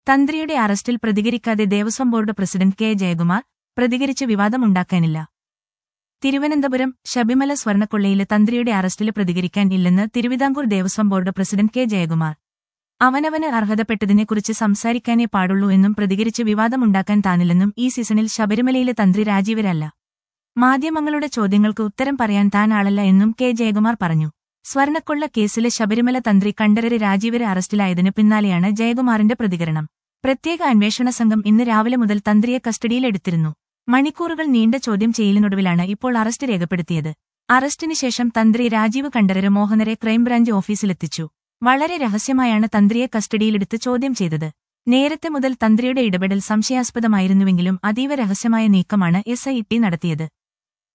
തന്ത്രിയുടെ അറസ്റ്റിൽ പ്രതികരിക്കാതെ Devaswom board president K Jayakumar പ്രതികരിച്ച് വിവാദമുണ്ടാക്കാനില്ല തിരുവനന്തപുരം ശബരിമല സ്വർണ്ണക്കൊള്ളയിലെ തന്ത്രിയുടെ അറസ്റ്റിൽ പ്രതികരിക്കാൻ ഇല്ലെന്ന് Travancore Devaswom board president K Jayakumar അവനവന് അർഹതപ്പെട്ടതിനെക്കുറിച്ച് സംസാരിക്കാനേ പാടുള്ളൂ എന്നും പ്രതികരിച്ച് വിവാദമുണ്ടാക്കാൻ താനില്ലെന്നും ഈ സീസണിൽ ശബരിമലയിലെ തന്ത്രി രാജീവരല്ല മാധ്യമങ്ങളുടെ ചോദ്യങ്ങൾക്ക് ഉത്തരം പറയാൻ താൻ ആളല്ല എന്നും കെ ജയകുമാർ പറഞ്ഞു സ്വർണ്ണക്കൊള്ള കേസിലെ ശബരിമല തന്ത്രി കണ്ഠരര് രാജീവര് അറസ്റ്റിലായതിനു പിന്നാലെയാണ് ജയകുമാറിന്റെ പ്രതികരണം പ്രത്യേക അന്വേഷണ സംഘം ഇന്ന് രാവിലെ മുതൽ തന്ത്രിയെ കസ്റ്റഡിയിലെടുത്തിരുന്നു മണിക്കൂറുകൾ നീണ്ട ചോദ്യം ചെയ്യലിനൊടുവിലാണ് ഇപ്പോൾ അറസ്റ്റ് രേഖപ്പെടുത്തിയത് അറസ്റ്റിന് ശേഷം തന്ത്രി രാജീവ് കണ്ഠരര് മോഹനരെ ക്രൈംബ്രാഞ്ച് ഓഫീസിലെത്തിച്ചു വളരെ രഹസ്യമായാണ് തന്ത്രിയെ കസ്റ്റഡിയിലെടുത്ത് ചോദ്യം ചെയ്തത് നേരത്തെ മുതൽ തന്ത്രിയുടെ ഇടപെടൽ സംശയാസ്പദമായിരുന്നുവെങ്കിലും അതീവ രഹസ്യമായ നീക്കമാണ് എസ് ഐ ടി നടത്തിയത്